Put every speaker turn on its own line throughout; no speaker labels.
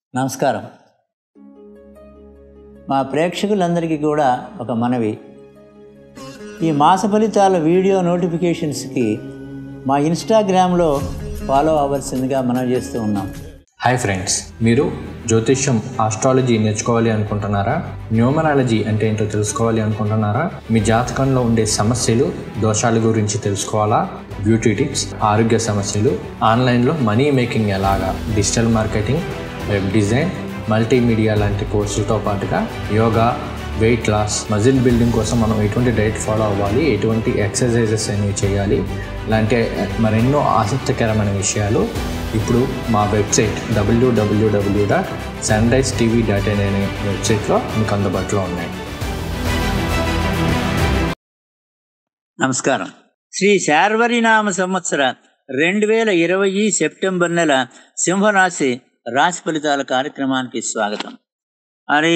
నమస్కారం మా ప్రేక్షకులందరికీ కూడా ఒక మనవి ఈ మాస ఫలితాల వీడియో నోటిఫికేషన్స్కి మా ఇన్స్టాగ్రామ్లో ఫాలో అవ్వాల్సిందిగా మనం చేస్తూ ఉన్నాం
హాయ్ ఫ్రెండ్స్ మీరు జ్యోతిష్యం ఆస్ట్రాలజీ నేర్చుకోవాలి అనుకుంటున్నారా న్యూమరాలజీ అంటే ఏంటో తెలుసుకోవాలి అనుకుంటున్నారా మీ జాతకంలో ఉండే సమస్యలు దోషాల గురించి తెలుసుకోవాలా బ్యూటీ టిప్స్ ఆరోగ్య సమస్యలు ఆన్లైన్లో మనీ మేకింగ్ ఎలాగా digital marketing web design multimedia లాంటి కోర్సులతో పాటుగా yoga weight loss muscle building కోసం మనం ఎటువంటి డైట్ ఫాలో అవ్వాలి ఎటువంటి ఎక్సర్సైజెస్ అనేవి చేయాలి ఇలాంటి మరెన్నో ఆసక్తికరమైన విషయాలు ఇప్పుడు మా website WWW dot Sunrise TV dot in అనే వెబ్సైట్లో మీకు అందుబాటులో ఉన్నాయి
నమస్కారం శ్రీ శార్వరినామ సంవత్సర రెండు వేల ఇరవై సెప్టెంబర్ నెల సింహరాశి రాశి ఫలితాల కార్యక్రమానికి స్వాగతం హరి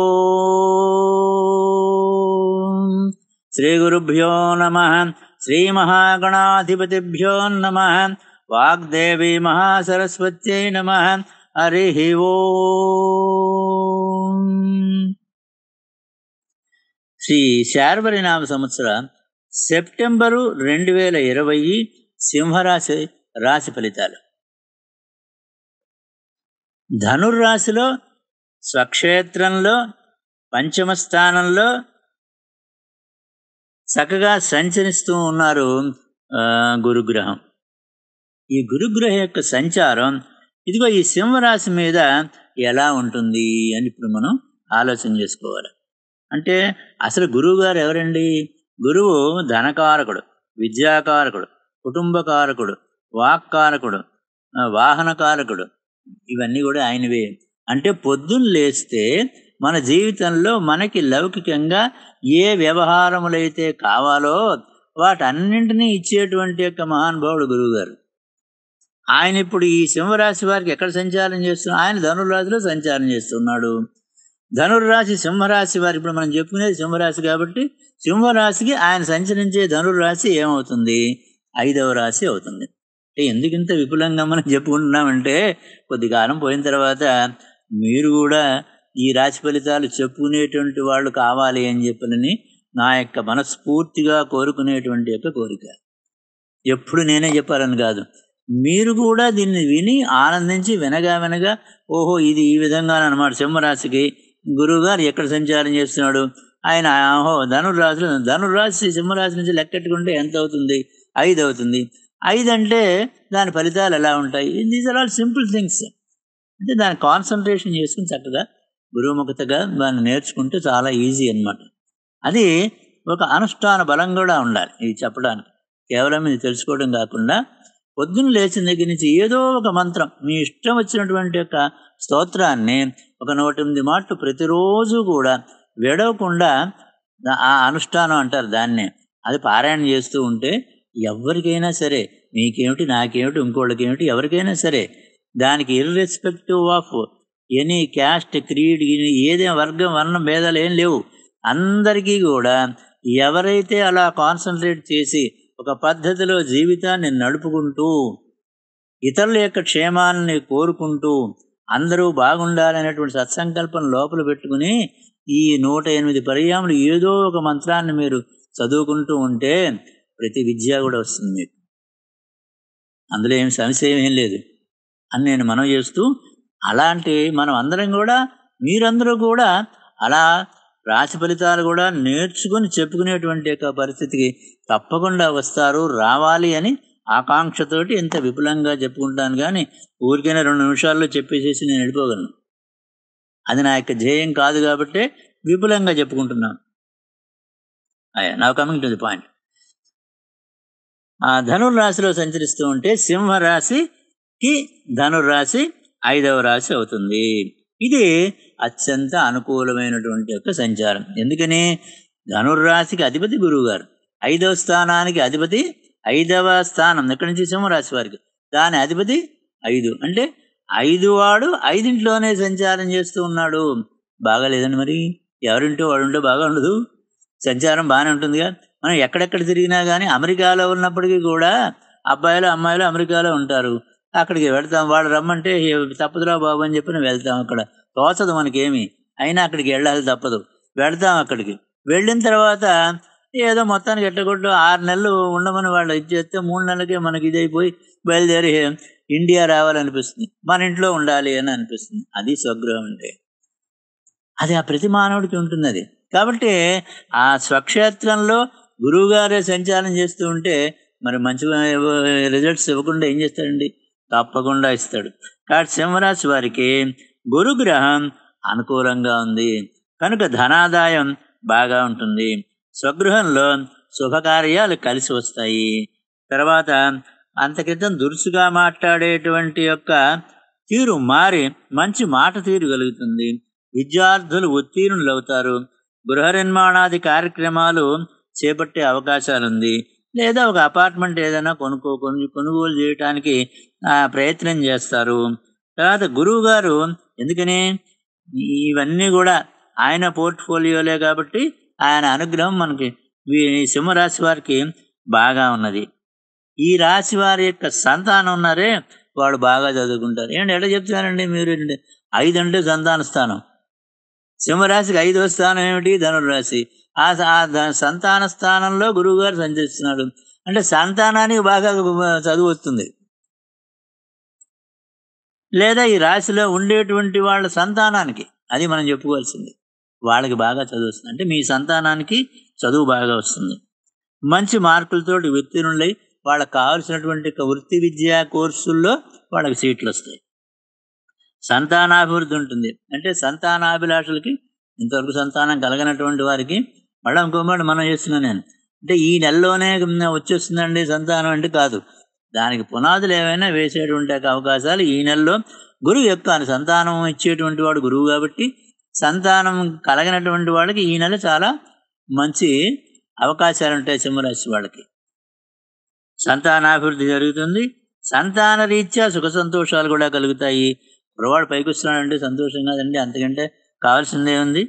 ఓం శ్రీ గురుభ్యో నమ శ్రీ మహాగణాధిపతిభ్యో నమ వాగ్దేవి మహాసరస్వత్యై నమ హరి ఓం శ్రీ శార్వరినామ సంవత్సర సెప్టెంబరు రెండు వేల ఇరవై సింహరాశి రాశి ఫలితాలు ధనుర్రాశిలో స్వక్షేత్రంలో పంచమ స్థానంలో చక్కగా సంచరిస్తూ ఉన్నారు ఆ, గురుగ్రహం ఈ గురుగ్రహం యొక్క సంచారం ఇదిగో ఈ సింహరాశి మీద ఎలా ఉంటుంది అని ఇప్పుడు మనం ఆలోచన చేసుకోవాలి అంటే అసలు గురువు గారు ఎవరండి గురువు ధనకారకుడు విద్యాకారకుడు కుటుంబకారకుడు వాక్కారకుడు ఆ, వాహనకారకుడు ఇవన్నీ కూడా ఆయనవే అంటే పొద్దున్న లేస్తే మన జీవితంలో మనకి లౌకికంగా ఏ వ్యవహారములైతే కావాలో వాటన్నింటినీ ఇచ్చేటువంటి యొక్క మహానుభావుడు గురువుగారు ఆయన ఇప్పుడు ఈ సింహరాశి వారికి ఎక్కడ సంచారం చేస్తున్నాడు ఆయన ధనుర్రాశిలో సంచారం చేస్తున్నాడు ధనుర్రాశి సింహరాశి వారి ఇప్పుడు మనం చెప్పుకునేది సింహరాశి కాబట్టి సింహరాశికి ఆయన సంచరించే ధనుర్రాశి ఏమవుతుంది ఐదవ రాశి అవుతుంది అంటే ఎందుకు ఇంత విపులంగా మనం చెప్పుకుంటున్నామంటే కొద్ది కాలం పోయిన తర్వాత మీరు కూడా ఈ రాశి ఫలితాలు చెప్పుకునేటువంటి వాళ్ళు కావాలి అని చెప్పనని నా యొక్క మనస్ఫూర్తిగా కోరుకునేటువంటి యొక్క కోరిక ఎప్పుడు నేనే చెప్పాలని కాదు మీరు కూడా దీన్ని విని ఆనందించి వినగా వినగా ఓహో ఇది ఈ విధంగా అనమాట సింహరాశికి గురువు గారు ఎక్కడ సంచారం చేస్తున్నాడు ఆయన ఓహో ధనుర్రాశిలో ధనుర్రాశి సింహరాశి నుంచి లెక్కెట్టుకుంటే ఎంత అవుతుంది ఐదు అవుతుంది ఐదు అంటే దాని ఫలితాలు ఎలా ఉంటాయి these are all simple things అంటే దాన్ని కాన్సన్ట్రేషన్ చేసుకుని చక్కగా గురుముఖతగా దాన్ని నేర్చుకుంటే చాలా ఈజీ అన్నమాట అది ఒక అనుష్ఠాన బలం కూడా ఉండాలి ఇది చెప్పడానికి కేవలం ఇది తెలుసుకోవడం కాకుండా పొద్దున్న లేచిన దగ్గర నుంచి ఏదో ఒక మంత్రం మీ ఇష్టం వచ్చినటువంటి యొక్క స్తోత్రాన్ని ఒక నూట ఎనిమిది మాటలు ప్రతిరోజు కూడా విడవకుండా దా- ఆ అనుష్ఠానం అంటారు దాన్నే అది పారాయణ చేస్తూ ఉంటే ఎవరికైనా సరే మీకేమిటి నాకేమిటి ఇంకోళ్ళకి ఏమిటి ఎవరికైనా సరే దానికి irrespective of any caste creed ఏదే వర్గం వర్ణం భేదాలు ఏం లేవు అందరికీ కూడా ఎవరైతే అలా కాన్సన్ట్రేట్ చేసి ఒక పద్ధతిలో జీవితాన్ని నడుపుకుంటూ ఇతరుల యొక్క క్షేమాన్ని కోరుకుంటూ అందరూ బాగుండాలనేటువంటి సత్సంకల్పం లోపల పెట్టుకుని ఈ నూట ఎనిమిది పర్యాములు ఏదో ఒక మంత్రాన్ని మీరు చదువుకుంటూ ఉంటే ప్రతి విద్య కూడా వస్తుంది మీకు అందులో ఏం సంశయం ఏం లేదు అని నేను మనం చేస్తూ అలాంటి మనం అందరం కూడా మీరందరూ కూడా అలా రాశి ఫలితాలు కూడా నేర్చుకుని చెప్పుకునేటువంటి యొక్క పరిస్థితికి తప్పకుండా వస్తారు రావాలి అని ఆకాంక్షతోటి ఇంత విపులంగా చెప్పుకుంటాను కానీ ఊరికైనా రెండు నిమిషాల్లో చెప్పేసేసి నేను వెళ్ళిపోగలను అది నా యొక్క ధ్యేయం కాదు కాబట్టి విపులంగా చెప్పుకుంటున్నాను అయ్యా నా కమింగ్ టు ది పాయింట్ ఆ ధనుర్రాశిలో సంచరిస్తూ ఉంటే సింహరాశికి ధనుర్రాశి ఐదవ రాశి అవుతుంది ఇది అత్యంత అనుకూలమైనటువంటి యొక్క సంచారం ఎందుకని ధనుర్రాశికి అధిపతి గురువు గారు ఐదవ స్థానానికి అధిపతి ఐదవ స్థానం ఎక్కడి నుంచి సింహరాశి వారికి దాని అధిపతి ఐదు అంటే ఐదు వాడు ఐదింట్లోనే సంచారం చేస్తూ ఉన్నాడు బాగాలేదండి మరి ఎవరింటో వాడు ఉంటే బాగా ఉండదు సంచారం బాగానే ఉంటుందిగా మనం ఎక్కడెక్కడ తిరిగినా కానీ అమెరికాలో ఉన్నప్పటికీ కూడా అబ్బాయిలు అమ్మాయిలు అమెరికాలో ఉంటారు అక్కడికి వెళ్తాం వాళ్ళు రమ్మంటే "ఏ, తప్పదురా బాబు అని చెప్పి వెళ్తాం అక్కడ తోచదు మనకేమి అయినా అక్కడికి వెళ్ళాలి తప్పదు వెళ్తాం అక్కడికి వెళ్ళిన తర్వాత ఏదో మొత్తానికి ఎట్టగొట్టు ఆరు నెలలు ఉండమని వాళ్ళు ఇచ్చేస్తే మూడు నెలలకే మనకి ఇదైపోయి బయలుదేరి ఇండియా రావాలనిపిస్తుంది మన ఇంట్లో ఉండాలి అని అనిపిస్తుంది అది స్వగృహం అంటే అది ఆ ప్రతి మానవుడికి ఉంటుంది అది కాబట్టి ఆ స్వక్షేత్రంలో గురువుగారే సంచారం చేస్తూ ఉంటే మరి మంచి రిజల్ట్స్ ఇవ్వకుండా ఏం చేస్తాడండి తప్పకుండా ఇస్తాడు కాబట్టి సింహరాశి వారికి గురుగ్రహం అనుకూలంగా ఉంది కనుక ధనాదాయం బాగా ఉంటుంది స్వగృహంలో శుభకార్యాలు కలిసి వస్తాయి తర్వాత అంతక్రితం దురుసుగా మాట్లాడేటువంటి యొక్క తీరు మారి మంచి మాట తీరు కలుగుతుంది విద్యార్థులు ఉత్తీర్ణులు అవుతారు గృహ నిర్మాణాది కార్యక్రమాలు చేపట్టే అవకాశాలు ఉంది లేదా ఒక అపార్ట్మెంట్ ఏదైనా కొనుక్కో కొను కొనుగోలు చేయడానికి ఆ, ప్రయత్నం చేస్తారు తర్వాత గురువు గారు ఎందుకని ఇవన్నీ కూడా ఆయన పోర్ట్ఫోలియోలే కాబట్టి ఆయన అనుగ్రహం మనకి వీ- సింహరాశి వారికి బాగా ఉన్నది ఈ రాశి వారి యొక్క సంతానం ఉన్నారే వాళ్ళు బాగా చదువుకుంటారు ఏంటి ఎట్లా చెప్తారండి మీరు ఏంటి? ఐదు అంటే సంతాన స్థానం సింహరాశికి ఐదవ స్థానం ఏమిటి ధనుర్రాశి ఆ స- ఆ ద- సంతాన స్థానంలో గురువుగారు సంచరిస్తున్నాడు అంటే సంతానానికి బాగా చదువు వస్తుంది లేదా ఈ రాశిలో ఉండేటువంటి వాళ్ళ సంతానానికి అది మనం చెప్పుకోవాల్సింది వాళ్ళకి బాగా చదువు వస్తుంది అంటే మీ సంతానానికి చదువు బాగా వస్తుంది మంచి మార్కులతోటి ఉత్తీర్ణులై వాళ్ళకి కావలసినటువంటి ఒక వృత్తి విద్యా కోర్సుల్లో వాళ్ళకి సీట్లు వస్తాయి సంతానాభివృద్ధి ఉంటుంది అంటే సంతానాభిలాషులకి ఇంతవరకు సంతానం కలగనటువంటి వారికి మళ్ళీ ఇంకోమాట మనం చేస్తున్నాను నేను అంటే ఈ నెలలోనే వచ్చేస్తుందండి సంతానం అంటే కాదు దానికి పునాదులు ఏమైనా వేసేటువంటి యొక్క అవకాశాలు ఈ నెలలో గురువు యొక్క సంతానం ఇచ్చేటువంటి వాడు గురువు కాబట్టి సంతానం కలగినటువంటి వాళ్ళకి ఈ నెల చాలా మంచి అవకాశాలు ఉంటాయి సింహరాశి వాళ్ళకి సంతానాభివృద్ధి జరుగుతుంది సంతాన రీత్యా సుఖ సంతోషాలు కూడా కలుగుతాయి కురవాడు పైకి వస్తున్నాడంటే సంతోషం కాదండి అంతకంటే కావాల్సిందే ఉంది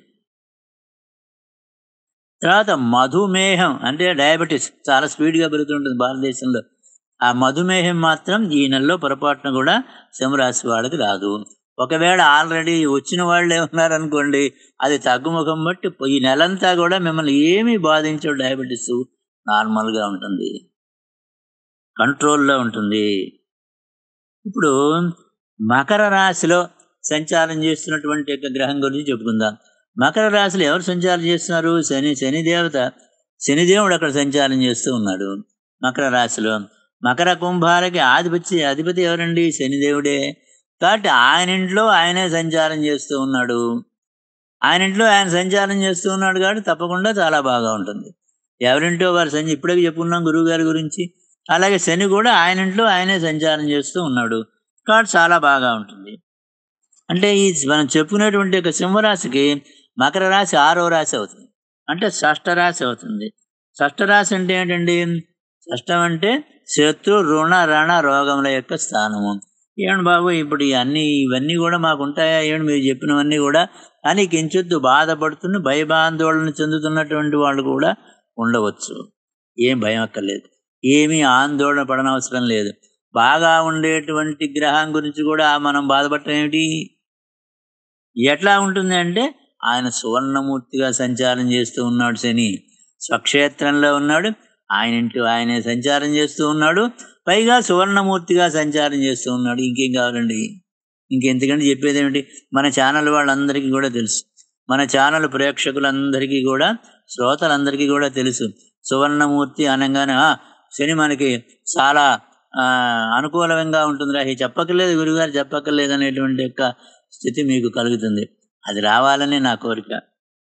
తర్వాత మధుమేహం అంటే డయాబెటీస్ చాలా స్పీడ్గా పెరుగుతుంటుంది భారతదేశంలో ఆ మధుమేహం మాత్రం ఈ నెలలో పొరపాటున కూడా సింహరాశి వాళ్ళకి రాదు ఒకవేళ ఆల్రెడీ వచ్చిన వాళ్ళే ఉన్నారనుకోండి అది తగ్గుముఖం బట్టి ఈ నెలంతా కూడా మిమ్మల్ని ఏమీ బాధించవు డయాబెటీస్ నార్మల్గా ఉంటుంది కంట్రోల్లో ఉంటుంది ఇప్పుడు మకర రాశిలో సంచారం చేస్తున్నటువంటి యొక్క గ్రహం గురించి చెప్పుకుందాం మకర రాశిలో ఎవరు సంచారం చేస్తున్నారు శని శని దేవత శనిదేవుడు అక్కడ సంచారం చేస్తూ ఉన్నాడు మకర రాశిలో మకర కుంభాలకి ఆధిపత్య అధిపతి ఎవరండి శనిదేవుడే కాబట్టి ఆయన ఇంట్లో ఆయనే సంచారం చేస్తూ ఉన్నాడు ఆయన ఇంట్లో ఆయన సంచారం చేస్తూ ఉన్నాడు కాబట్టి తప్పకుండా చాలా బాగా ఉంటుంది ఎవరింటో వారు సంచి ఇప్పుడే చెప్పుకున్నాం గురువు గారి గురించి అలాగే శని కూడా ఆయన ఇంట్లో ఆయనే సంచారం చేస్తూ ఉన్నాడు కాబట్టి చాలా బాగా ఉంటుంది అంటే ఈ మనం చెప్పుకునేటువంటి ఒక సింహరాశికి మకర రాశి ఆరో రాశి అవుతుంది అంటే షష్ఠ రాశి అవుతుంది షష్ఠ రాశి అంటే ఏంటండి షష్టం అంటే శత్రు రుణ రణ రోగముల యొక్క స్థానము ఏమండి బాబు ఇప్పుడు ఇవన్నీ ఇవన్నీ కూడా మాకు ఉంటాయా ఏమండి మీరు చెప్పినవన్నీ కూడా అని కించొద్దు బాధపడుతున్న భయభాందోళన చెందుతున్నటువంటి వాళ్ళు కూడా ఉండవచ్చు ఏం భయం అక్కర్లేదు ఏమీ ఆందోళన పడనవసరం లేదు బాగా ఉండేటువంటి గ్రహం గురించి కూడా మనం బాధపడటం ఏమిటి ఎట్లా ఉంటుంది అంటే ఆయన సువర్ణమూర్తిగా సంచారం చేస్తూ ఉన్నాడు శని స్వక్షేత్రంలో ఉన్నాడు ఆయన ఇంటి ఆయనే సంచారం చేస్తూ ఉన్నాడు పైగా సువర్ణమూర్తిగా సంచారం చేస్తూ ఉన్నాడు ఇంకేం కావాలండి ఇంకెంతకంటే చెప్పేది ఏమిటి మన ఛానల్ వాళ్ళందరికీ కూడా తెలుసు మన ఛానల్ ప్రేక్షకులందరికీ కూడా శ్రోతలందరికీ కూడా తెలుసు సువర్ణమూర్తి అనగానే "ఆ, శని మనకి చాలా ఆ, అనుకూలంగా ఉంటుందిరా ఇది చెప్పక్కర్లేదు గురుగారు చెప్పక్కర్లేదు అనేటువంటి యొక్క స్థితి మీకు కలుగుతుంది అది రావాలని నా కోరిక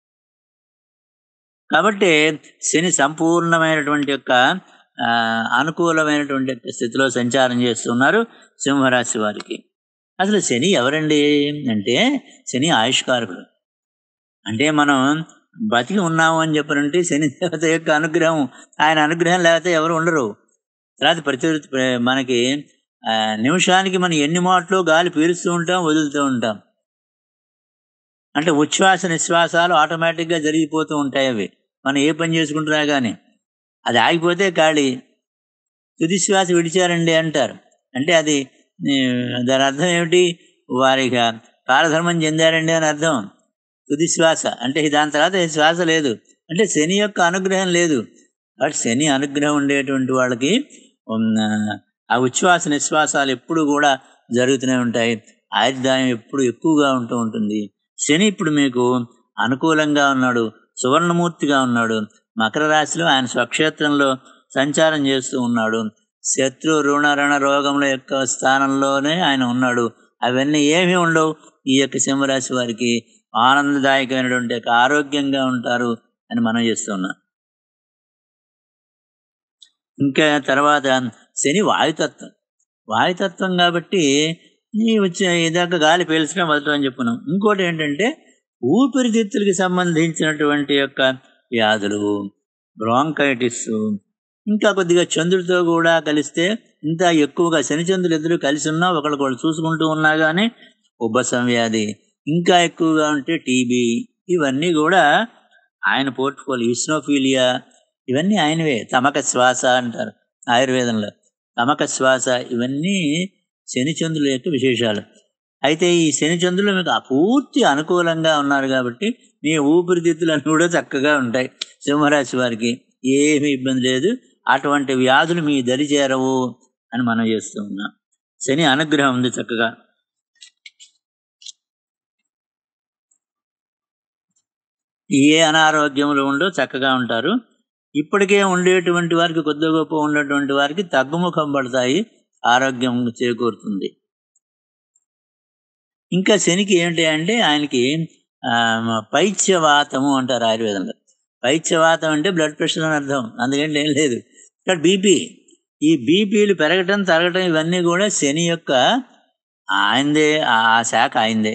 కాబట్టి శని సంపూర్ణమైనటువంటి యొక్క ఆ, అనుకూలమైనటువంటి యొక్క స్థితిలో సంచారం చేస్తున్నారు సింహరాశి వారికి అసలు శని ఎవరండి అంటే శని ఆయుష్కారకుడు అంటే మనం బతికి ఉన్నాము అని చెప్పనంటే శని దేవత యొక్క అనుగ్రహం ఆయన అనుగ్రహం లేకపోతే ఎవరు ఉండరు తర్వాత ప్రతి మనకి ఆ, నిమిషానికి మనం ఎన్ని మాటలు గాలి పీలుస్తూ ఉంటాం వదులుతూ ఉంటాం అంటే ఉచ్ఛ్వాస నిశ్వాసాలు ఆటోమేటిక్గా జరిగిపోతూ ఉంటాయి అవి మనం ఏ పని చేసుకుంటున్నా కానీ అది ఆగిపోతే ఖాళీ తుది శ్వాస విడిచారండి అంటారు అంటే అది దాని అర్థం ఏమిటి వారికి కాలధర్మం చెందారండి అని అర్థం తుది శ్వాస అంటే దాని తర్వాత ఈ శ్వాస లేదు అంటే శని యొక్క అనుగ్రహం లేదు కాబట్టి శని అనుగ్రహం ఉండేటువంటి వాళ్ళకి ఆ ఉచ్ఛ్వాస నిశ్వాసాలు ఎప్పుడు కూడా జరుగుతూనే ఉంటాయి ఆయుర్దాయం ఎప్పుడు ఎక్కువగా ఉంటూ ఉంటుంది శని ఇప్పుడు మీకు అనుకూలంగా ఉన్నాడు సువర్ణమూర్తిగా ఉన్నాడు మకర రాశిలో ఆయన స్వక్షేత్రంలో సంచారం చేస్తూ ఉన్నాడు శత్రు రుణ రుణ రోగముల యొక్క స్థానంలోనే ఆయన ఉన్నాడు అవన్నీ ఏమీ ఉండవు ఈ యొక్క సింహరాశి వారికి ఆనందదాయకమైనటువంటి యొక్క ఆరోగ్యంగా ఉంటారు అని మనం చేస్తున్నాం ఇంకా తర్వాత శని వాయుతత్వం వాయుతత్వం కాబట్టి నీ వచ్చే ఇదాక గాలి పీల్చడం మొదట అని చెప్పున్నాం ఇంకోటి ఏంటంటే ఊపిరితిత్తులకి సంబంధించినటువంటి యొక్క వ్యాధులు బ్రాంకైటిస్ ఇంకా కొద్దిగా చంద్రుడితో కూడా కలిస్తే ఇంత ఎక్కువగా శని చంద్రులు ఇద్దరు కలిసి ఉన్నా ఒకళ్ళకొకళ్ళు చూసుకుంటూ ఉన్నా కానీ ఉబ్బసం వ్యాధి ఇంకా ఎక్కువగా ఉంటే టీబీ ఇవన్నీ కూడా ఆయన పోర్ట్ఫోలియో ఇస్నోఫీలియా ఇవన్నీ ఆయనవే తమక శ్వాస అంటారు ఆయుర్వేదంలో తమక శ్వాస ఇవన్నీ శనిచంద్రుల యొక్క విశేషాలు అయితే ఈ శనిచంద్రులు మీకు పూర్తి అనుకూలంగా ఉన్నారు కాబట్టి మీ ఊపిరితిత్తులన్నీ కూడా చక్కగా ఉంటాయి సింహరాశి వారికి ఏమీ ఇబ్బంది లేదు అటువంటి వ్యాధులు మీ దరి చేరవు అని మనం చేస్తూ ఉన్నాం శని అనుగ్రహం ఉంది చక్కగా ఏ అనారోగ్యములు ఉండో చక్కగా ఉంటారు ఇప్పటికే ఉండేటువంటి వారికి కొద్ది గొప్ప ఉన్నటువంటి వారికి తగ్గుముఖం పడతాయి ఆరోగ్యం చేకూరుతుంది ఇంకా శనికి ఏంటి అంటే ఆయనకి పైత్యవాతము అంటారు ఆయుర్వేదంలో పైత్యవాతం అంటే బ్లడ్ ప్రెషర్ అని అర్థం అందుకంటే ఏం లేదు ఇక్కడ బీపీ ఈ బీపీలు పెరగటం తరగటం ఇవన్నీ కూడా శని యొక్క ఆయనదే ఆ శాఖ ఆయనదే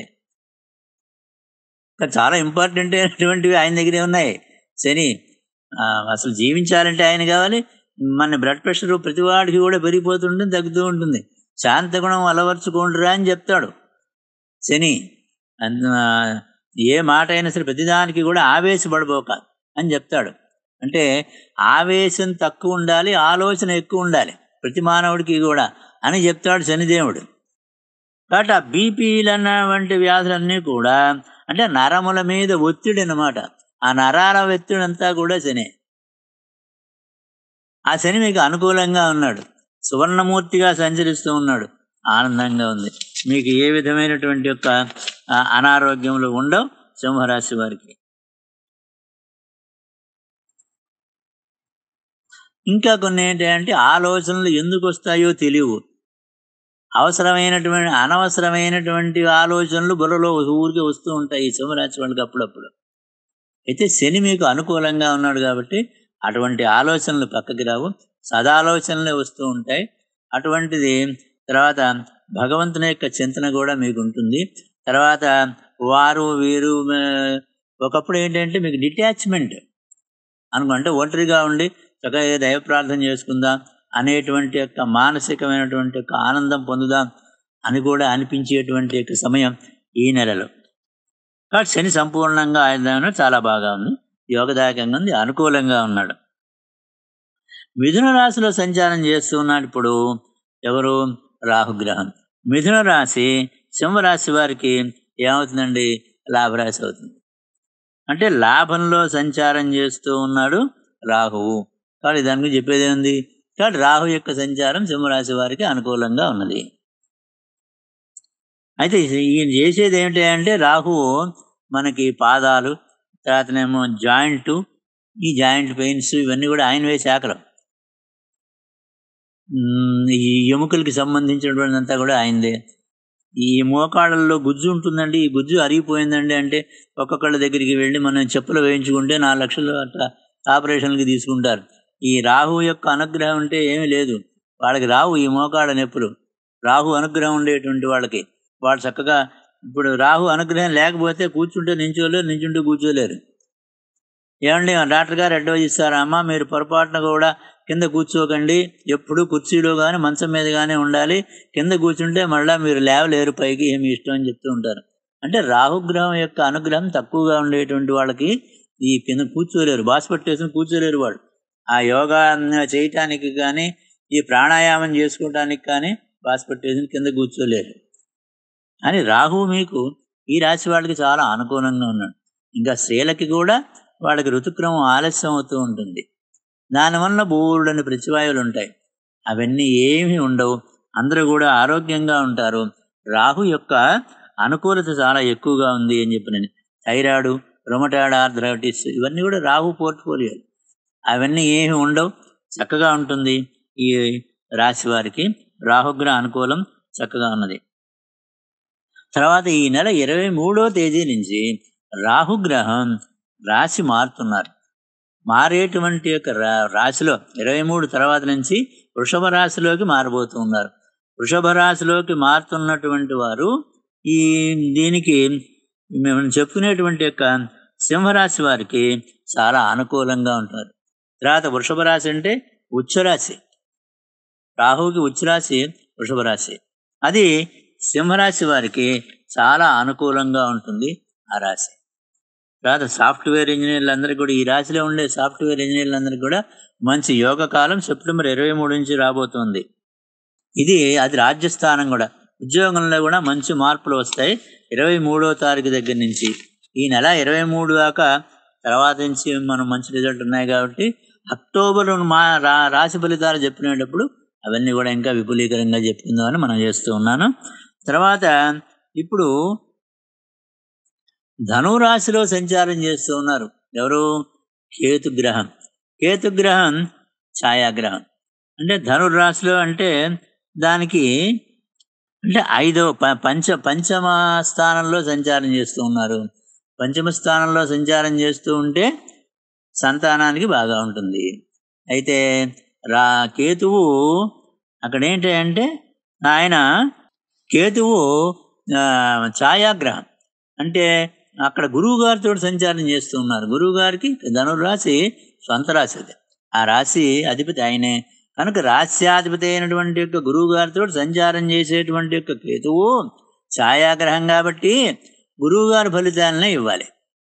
చాలా ఇంపార్టెంట్ అయినటువంటివి ఆయన దగ్గరే ఉన్నాయి శని అసలు జీవించాలంటే ఆయన కావాలి మన బ్లడ్ ప్రెషర్ ప్రతివాడికి కూడా పెరిగిపోతుంటుంది తగ్గుతూ ఉంటుంది శాంత గుణం అలవర్చుకుంటురా అని చెప్తాడు శని ఏ మాట అయినా సరే ప్రతిదానికి కూడా ఆవేశపడిపోక అని చెప్తాడు అంటే ఆవేశం తక్కువ ఉండాలి ఆలోచన ఎక్కువ ఉండాలి ప్రతి మానవుడికి కూడా అని చెప్తాడు శనిదేవుడు కాబట్టి ఆ బీపీలు అన్నటువంటి వ్యాధులన్నీ కూడా అంటే నరముల మీద ఒత్తిడి అనమాట ఆ నరాల ఒత్తిడి అంతా కూడా శని ఆ శని మీకు అనుకూలంగా ఉన్నాడు సువర్ణమూర్తిగా సంచరిస్తూ ఉన్నాడు ఆనందంగా ఉంది మీకు ఏ విధమైనటువంటి యొక్క అనారోగ్యములు ఉండవు సింహరాశి వారికి ఇంకా కొన్ని ఏంటంటే ఆలోచనలు ఎందుకు వస్తాయో తెలియవు అవసరమైనటువంటి అనవసరమైనటువంటి ఆలోచనలు బుర్రలో ఊరికి వస్తూ ఉంటాయి సింహరాశి వాళ్ళకి అప్పుడప్పుడు అయితే శని మీకు అనుకూలంగా ఉన్నాడు కాబట్టి అటువంటి ఆలోచనలు పక్కకి రావు సదాలోచనలే వస్తూ ఉంటాయి అటువంటిది తర్వాత భగవంతుని యొక్క చింతన కూడా మీకు ఉంటుంది తర్వాత వారు వీరు ఒకప్పుడు ఏంటంటే మీకు డిటాచ్మెంట్ అనుకుంటే ఒంటరిగా ఉండి చక్కగా దైవ ప్రార్థన చేసుకుందాం అనేటువంటి యొక్క మానసికమైనటువంటి యొక్క ఆనందం పొందుదాం అని కూడా అనిపించేటువంటి యొక్క సమయం ఈ నెలలో కాబట్టి శని సంపూర్ణంగా ఆయన చాలా బాగా ఉంది యోగదాయకంగా ఉంది అనుకూలంగా ఉన్నాడు మిథున రాశిలో సంచారం చేస్తూ ఉన్నాడు ఇప్పుడు ఎవరు రాహుగ్రహం మిథున రాశి సింహరాశి వారికి ఏమవుతుందండి లాభరాశి అవుతుంది అంటే లాభంలో సంచారం చేస్తూ ఉన్నాడు రాహువు కాబట్టి దాని గురించి చెప్పేది ఉంది కాబట్టి రాహు యొక్క సంచారం సింహరాశి వారికి అనుకూలంగా ఉన్నది అయితే ఈయన చేసేది ఏమిటి అంటే రాహువు మనకి పాదాలు తర్వాతనేమో జాయింట్ ఈ జాయింట్ పెయిన్స్ ఇవన్నీ కూడా ఆయనవే శాఖలు ఈ ఎముకలకి సంబంధించినటువంటి అంతా కూడా ఆయనదే ఈ మోకాళ్ళల్లో గుజ్జు ఉంటుందండి ఈ గుజ్జు అరిగిపోయిందండి అంటే ఒక్కొక్కళ్ళ దగ్గరికి వెళ్ళి మనం చెప్పులు వేయించుకుంటే నాలుగు లక్షలు అట్లా ఆపరేషన్కి తీసుకుంటారు ఈ రాహు యొక్క అనుగ్రహం ఉంటే ఏమీ లేదు వాళ్ళకి రావు ఈ మోకాళ్ళ నొప్పులు రాహు అనుగ్రహం ఉండేటువంటి వాళ్ళకి వాళ్ళు చక్కగా ఇప్పుడు రాహు అనుగ్రహం లేకపోతే కూర్చుంటే నించోలేరు నించుంటే కూర్చోలేరు ఏమండి డాక్టర్ గారు అడ్వైజ్ ఇస్తారు అమ్మ మీరు పొరపాటున కూడా కింద కూర్చోకండి ఎప్పుడు కుర్చీలో కానీ మంచం మీద కానీ ఉండాలి కింద కూర్చుంటే మళ్ళీ మీరు లేవలేరు పైకి ఏమి ఇష్టం అని చెప్తూ ఉంటారు అంటే రాహుగ్రహం యొక్క అనుగ్రహం తక్కువగా ఉండేటువంటి వాళ్ళకి ఈ కింద కూర్చోలేరు బాస్ పట్టేసుకుని కూర్చోలేరు వాళ్ళు ఆ యోగా చేయటానికి కానీ ఈ ప్రాణాయామం చేసుకోవటానికి కానీ బాస్ పెట్టేసి కింద కూర్చోలేరు అని రాహువు మీకు ఈ రాశి వాళ్ళకి చాలా అనుకూలంగా ఉన్నాడు ఇంకా స్త్రీలకి కూడా వాళ్ళకి ఋతుక్రమం ఆలస్యం అవుతూ ఉంటుంది దానివల్ల బోల్డని ప్రతివాయువులు ఉంటాయి అవన్నీ ఏమీ ఉండవు అందరూ కూడా ఆరోగ్యంగా ఉంటారు రాహు యొక్క అనుకూలత చాలా ఎక్కువగా ఉంది అని చెప్పినని థైరాయిడ్ రొమటాయిడ్ ఆర్థరైటిస్ ఇవన్నీ కూడా రాహు పోర్ట్ఫోలియో అవన్నీ ఏమి ఉండవు చక్కగా ఉంటుంది ఈ రాశి వారికి రాహుగ్రహ అనుకూలం చక్కగా ఉన్నది తర్వాత ఈ నెల ఇరవై మూడో తేదీ నుంచి రాహుగ్రహం రాశి మారుతున్నారు మారేటువంటి యొక్క రా- రాశిలో ఇరవై మూడు తర్వాత నుంచి వృషభ రాశిలోకి మారబోతూ ఉన్నారు వృషభ రాశిలోకి మారుతున్నటువంటి వారు ఈ దీనికి మేము చెప్పుకునేటువంటి యొక్క సింహరాశి వారికి చాలా అనుకూలంగా ఉంటారు తర్వాత వృషభ రాశి అంటే ఉచ్చరాశి రాహువుకి ఉచ్చరాశి వృషభ రాశి అది సింహరాశి వారికి చాలా అనుకూలంగా ఉంటుంది ఆ రాశి తర్వాత సాఫ్ట్వేర్ ఇంజనీర్లు అందరికీ కూడా ఈ రాశిలో ఉండే సాఫ్ట్వేర్ ఇంజనీర్లు అందరికీ కూడా మంచి యోగ కాలం సెప్టెంబర్ ఇరవై మూడు నుంచి రాబోతుంది ఇది అది రాజ్యస్థానం కూడా ఉద్యోగంలో కూడా మంచి మార్పులు వస్తాయి ఇరవై మూడో తారీఖు దగ్గర నుంచి ఈ నెల ఇరవై మూడు దాకా తర్వాత నుంచి మనం మంచి రిజల్ట్ ఉన్నాయి కాబట్టి అక్టోబర్ మా రా రాశి ఫలితాలు చెప్పినప్పుడు అవన్నీ కూడా ఇంకా విపులీకరంగా చెప్పుకుందామని మనం చేస్తూ ఉన్నాను తర్వాత ఇప్పుడు ధనురాశిలో సంచారం చేస్తూ ఉన్నారు ఎవరు కేతుగ్రహం కేతుగ్రహం ఛాయాగ్రహం అంటే ధనుర్రాశిలో అంటే దానికి అంటే ఐదవ ప- పంచ పంచమ స్థానంలో సంచారం చేస్తూ ఉన్నారు పంచమ స్థానంలో సంచారం చేస్తూ ఉంటే సంతానానికి బాగా ఉంటుంది అయితే రా కేతువు అక్కడ ఏంటి అంటే ఆయన కేతువు ఆ, ఛాయాగ్రహం అంటే అక్కడ గురువు గారితో సంచారం చేస్తూ ఉన్నారు గురువు గారికి ధనుర్రాశి సొంత రాశి అది ఆ రాశి అధిపతి ఆయనే కనుక రాశ్యాధిపతి అయినటువంటి యొక్క గురువు గారితో సంచారం చేసేటువంటి యొక్క కేతువు ఛాయాగ్రహం కాబట్టి గురువు గారి ఫలితాలనే ఇవ్వాలి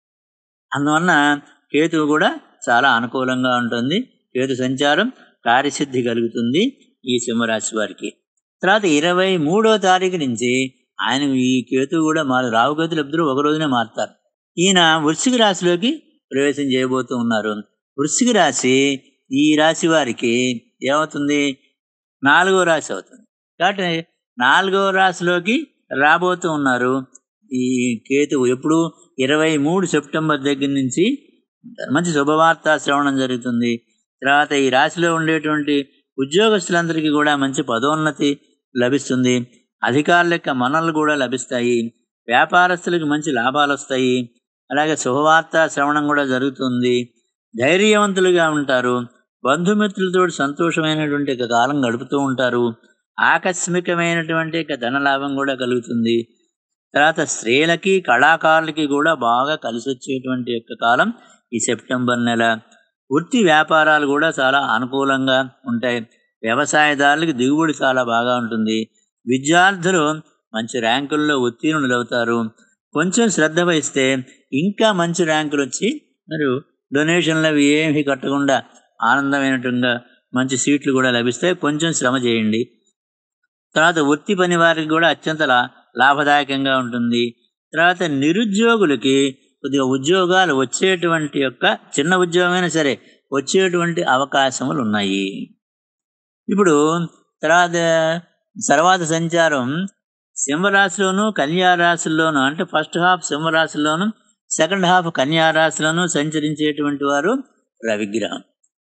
అందువలన కేతువు కూడా చాలా అనుకూలంగా ఉంటుంది కేతు సంచారం కార్యసిద్ధి కలుగుతుంది ఈ సింహరాశి వారికి తర్వాత ఇరవై మూడో తారీఖు నుంచి ఆయన ఈ కేతు కూడా మారు రావుకేతులు ఇద్దరు ఒక రోజునే మారుతారు ఈయన వృశ్చిక రాశిలోకి ప్రవేశం చేయబోతూ ఉన్నారు వృశ్చిక రాశి ఈ రాశి వారికి ఏమవుతుంది నాలుగో రాశి అవుతుంది కాబట్టి నాలుగో రాశిలోకి రాబోతూ ఉన్నారు ఈ కేతువు ఎప్పుడు ఇరవై మూడు సెప్టెంబర్ దగ్గర నుంచి మంచి శుభవార్త శ్రవణం జరుగుతుంది తర్వాత ఈ రాశిలో ఉండేటువంటి ఉద్యోగస్తులందరికీ కూడా మంచి పదోన్నతి లభిస్తుంది అధికారుల యొక్క మన్నలు కూడా లభిస్తాయి వ్యాపారస్తులకు మంచి లాభాలు వస్తాయి అలాగే శుభవార్త శ్రవణం కూడా జరుగుతుంది ధైర్యవంతులుగా ఉంటారు బంధుమిత్రులతో సంతోషమైనటువంటి ఒక కాలం గడుపుతూ ఉంటారు ఆకస్మికమైనటువంటి ఒక ధనలాభం కూడా కలుగుతుంది తర్వాత స్త్రీలకి కళాకారులకి కూడా బాగా కలిసి వచ్చేటువంటి యొక్క కాలం ఈ సెప్టెంబర్ నెల వృత్తి వ్యాపారాలు కూడా చాలా అనుకూలంగా ఉంటాయి వ్యవసాయదారులకి దిగుబడి చాలా బాగా ఉంటుంది విద్యార్థులు మంచి ర్యాంకుల్లో ఉత్తీర్ణులు అవుతారు కొంచెం శ్రద్ధ వహిస్తే ఇంకా మంచి ర్యాంకులు వచ్చి మరి డొనేషన్లు అవి ఏమీ కట్టకుండా ఆనందమైనట్టుగా మంచి సీట్లు కూడా లభిస్తాయి కొంచెం శ్రమ చేయండి తర్వాత వృత్తి పని వారికి కూడా అత్యంత లా లాభదాయకంగా ఉంటుంది తర్వాత నిరుద్యోగులకి కొద్దిగా ఉద్యోగాలు వచ్చేటువంటి యొక్క చిన్న ఉద్యోగమైనా సరే వచ్చేటువంటి అవకాశములు ఉన్నాయి ఇప్పుడు తర్వాత తర్వాత సంచారం సింహరాశిలోను కన్యా రాశిలోను అంటే ఫస్ట్ హాఫ్ సింహరాశిలోను సెకండ్ హాఫ్ కన్యా రాశిలోను సంచరించేటువంటి వారు రవిగ్రహం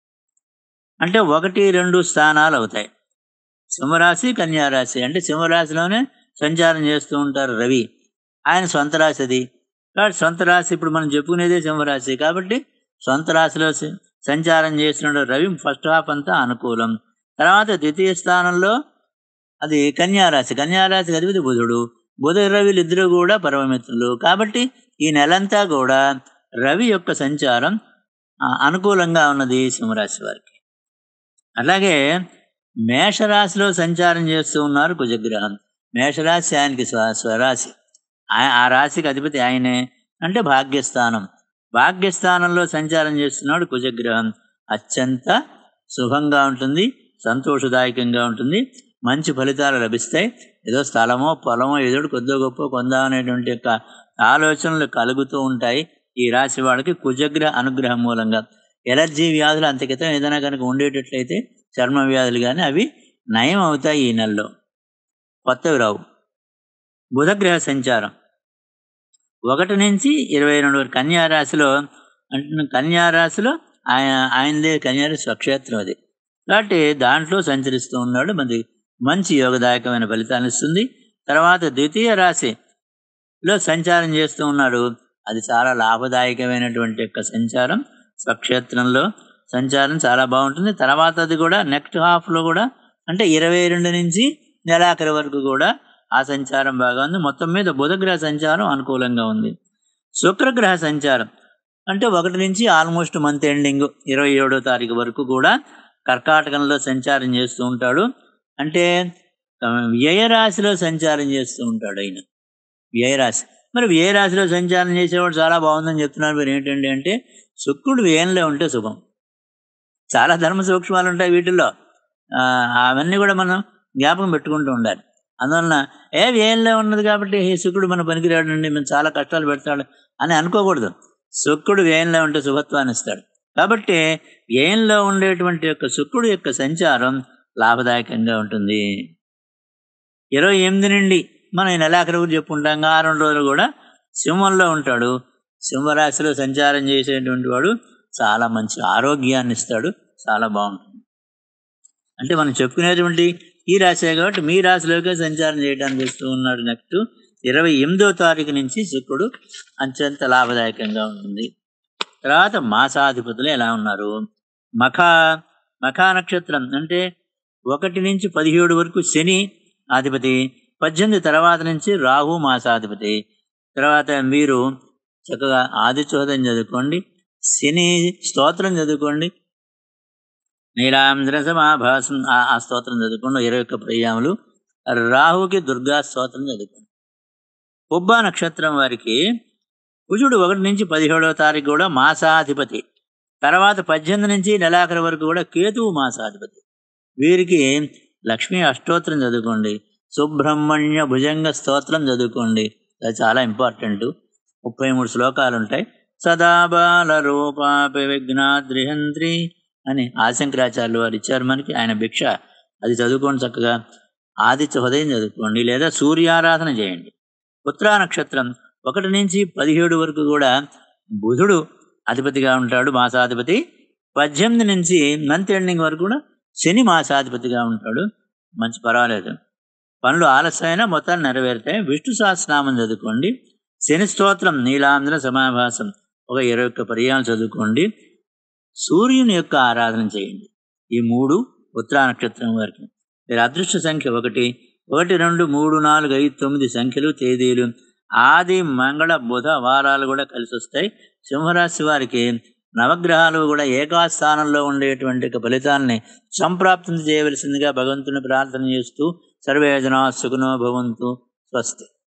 అంటే ఒకటి రెండు స్థానాలు అవుతాయి సింహరాశి కన్యా రాశి అంటే సింహరాశిలోనే సంచారం చేస్తూ ఉంటారు రవి ఆయన సొంత రాశి అది కాబట్టి సొంత రాశి ఇప్పుడు మనం చెప్పుకునేదే సింహరాశి కాబట్టి సొంత రాశిలో సి- సంచారం చేస్తున్నాడు రవి ఫస్ట్ హాఫ్ అంతా అనుకూలం తర్వాత ద్వితీయ స్థానంలో అది కన్యారాశి కన్యారాశికి అధిపతి బుధుడు బుధ రవిలు ఇద్దరు కూడా పరమమిత్రులు కాబట్టి ఈ నెలంతా కూడా రవి యొక్క సంచారం ఆ, అనుకూలంగా ఉన్నది సింహరాశి వారికి అలాగే మేషరాశిలో సంచారం చేస్తూ ఉన్నారు కుజగ్రహం మేషరాశి ఆయనకి స్వ స్వరాశి ఆ- ఆ రాశికి అధిపతి ఆయనే అంటే భాగ్యస్థానం భాగ్యస్థానంలో సంచారం చేస్తున్నాడు కుజగ్రహం అత్యంత శుభంగా ఉంటుంది సంతోషదాయకంగా ఉంటుంది మంచి ఫలితాలు లభిస్తాయి ఏదో స్థలమో పొలమో ఏదో కొద్దో గొప్ప కొందామనేటువంటి యొక్క ఆలోచనలు కలుగుతూ ఉంటాయి ఈ రాశి వాళ్ళకి కుజగ్రహ అనుగ్రహం మూలంగా ఎలర్జీ వ్యాధులు అంతకితం ఏదైనా కనుక ఉండేటట్లయితే చర్మ వ్యాధులు కానీ అవి నయం అవుతాయి ఈ నెలలో కొత్తవి రావు బుధగ్రహ సంచారం ఒకటి నుంచి ఇరవై రెండు వరకు కన్యా రాశిలో అంటే కన్యా రాశిలో ఆయన ఆయనదే కన్యారాశి స్వక్షేత్రం అది కాబట్టి దాంట్లో సంచరిస్తూ ఉన్నాడు మనకి మంచి యోగదాయకమైన ఫలితాన్ని ఇస్తుంది తర్వాత ద్వితీయ రాశిలో సంచారం చేస్తూ ఉన్నాడు అది చాలా లాభదాయకమైనటువంటి యొక్క సంచారం స్వక్షేత్రంలో సంచారం చాలా బాగుంటుంది తర్వాత అది కూడా నెక్స్ట్ హాఫ్లో కూడా అంటే ఇరవై రెండు నుంచి నెలాఖరి వరకు కూడా ఆ సంచారం బాగా ఉంది మొత్తం మీద బుధగ్రహ సంచారం అనుకూలంగా ఉంది శుక్రగ్రహ సంచారం అంటే ఒకటి నుంచి ఆల్మోస్ట్ మంత్ ఎండింగ్ ఇరవై ఏడో తారీఖు వరకు కూడా కర్కాటకంలో సంచారం చేస్తూ ఉంటాడు అంటే ఆ, వ్యయరాశిలో సంచారం చేస్తూ ఉంటాడు ఆయన వ్యయరాశి మరి వ్యయరాశిలో సంచారం చేసేవాడు చాలా బాగుందని చెప్తున్నారు మీరు ఏంటండి అంటే శుక్రుడు వ్యయంలో ఉంటే శుభం చాలా ధర్మ సూక్ష్మాలు ఉంటాయి వీటిల్లో ఆ, అవన్నీ కూడా మనం జ్ఞాపకం పెట్టుకుంటూ ఉండాలి అందువలన ఏ వ్యయంలో ఉన్నది కాబట్టి ఈ శుక్రుడు మన పనికిరాడండి మేము చాలా కష్టాలు పెడతాడు అని అనుకోకూడదు శుక్రుడు వ్యయంలో ఉంటే శుభత్వాన్ని ఇస్తాడు కాబట్టి వ్యయంలో ఉండేటువంటి యొక్క శుక్రుడు యొక్క సంచారం లాభదాయకంగా ఉంటుంది ఇరవై ఎనిమిది నుండి మనం ఈ నెలాఖరి గురించి చెప్పుకుంటాం ఆ రెండు రోజులు కూడా సింహంలో ఉంటాడు సింహరాశిలో సంచారం చేసేటువంటి వాడు చాలా మంచి ఆరోగ్యాన్ని ఇస్తాడు చాలా బాగుంటుంది అంటే మనం చెప్పుకునేటువంటి ఈ రాశే కాబట్టి మీ రాశిలోకే సంచారం చేయడానికి వస్తూ ఉన్నాడు నెక్స్ట్ ఇరవై ఎనిమిదో తారీఖు నుంచి శుక్రుడు అత్యంత లాభదాయకంగా ఉంటుంది తర్వాత మాసాధిపతులు ఎలా ఉన్నారు మఖ మఖా నక్షత్రం అంటే ఒకటి నుంచి పదిహేడు వరకు శని అధిపతి పద్దెనిమిది తర్వాత నుంచి రాహు మాసాధిపతి తర్వాత మీరు చక్కగా ఆదిచోదం చదువుకోండి శని స్తోత్రం చదువుకోండి నీలాంధ్ర సమాభాసం ఆ- ఆ స్తోత్రం చదువుకోండి ఇరవై ఒక్క పర్యాములు రాహుకి దుర్గా స్తోత్రం చదువుకోండి పుబ్బా నక్షత్రం వారికి కుజుడు ఒకటి నుంచి పదిహేడవ తారీఖు కూడా మాసాధిపతి తర్వాత పద్దెనిమిది నుంచి నెలాఖరు వరకు కూడా కేతువు మాసాధిపతి వీరికి లక్ష్మీ అష్టోత్తరం చదువుకోండి సుబ్రహ్మణ్య భుజంగ స్తోత్రం చదువుకోండి అది చాలా ఇంపార్టెంట్ ముప్పై మూడు శ్లోకాలు ఉంటాయి సదా బాల రూపాపి విఘ్నాద్రిహంత్రి అని ఆశంకరాచార్యులు వారు ఇచ్చారు మనకి ఆయన భిక్ష అది చదువుకోండి చక్కగా ఆదిత్య హృదయం చదువుకోండి లేదా సూర్యారాధన చేయండి ఉత్తరా నక్షత్రం ఒకటి నుంచి పదిహేడు వరకు కూడా బుధుడు అధిపతిగా ఉంటాడు మాసాధిపతి పద్దెనిమిది నుంచి మంత్ ఎండింగ్ వరకు కూడా శని మాసాధిపతిగా ఉంటాడు మంచి పర్వాలేదు పనులు ఆలస్యమైనా మొత్తాన్ని నెరవేరుతాయి విష్ణు సహస్రనామం చదువుకోండి శని స్తోత్రం నీలాంధ్ర సమాభాసం ఒక ఇరవై ఒక్క పర్యాలు చదువుకోండి సూర్యుని యొక్క ఆరాధన చేయండి ఈ మూడు ఉత్తరా నక్షత్రం వారికి మీరు అదృష్ట సంఖ్య ఒకటి ఒకటి రెండు మూడు నాలుగు ఐదు తొమ్మిది సంఖ్యలు తేదీలు ఆది మంగళ బుధ వారాలు కూడా కలిసి వస్తాయి సింహరాశి వారికి నవగ్రహాలు కూడా ఏకాస్థానంలో ఉండేటువంటి ఒక ఫలితాలని సంప్రాప్తం చేయవలసిందిగా భగవంతుని ప్రార్థన చేస్తూ సర్వేజనా సుఖనో భవంతు స్వస్తి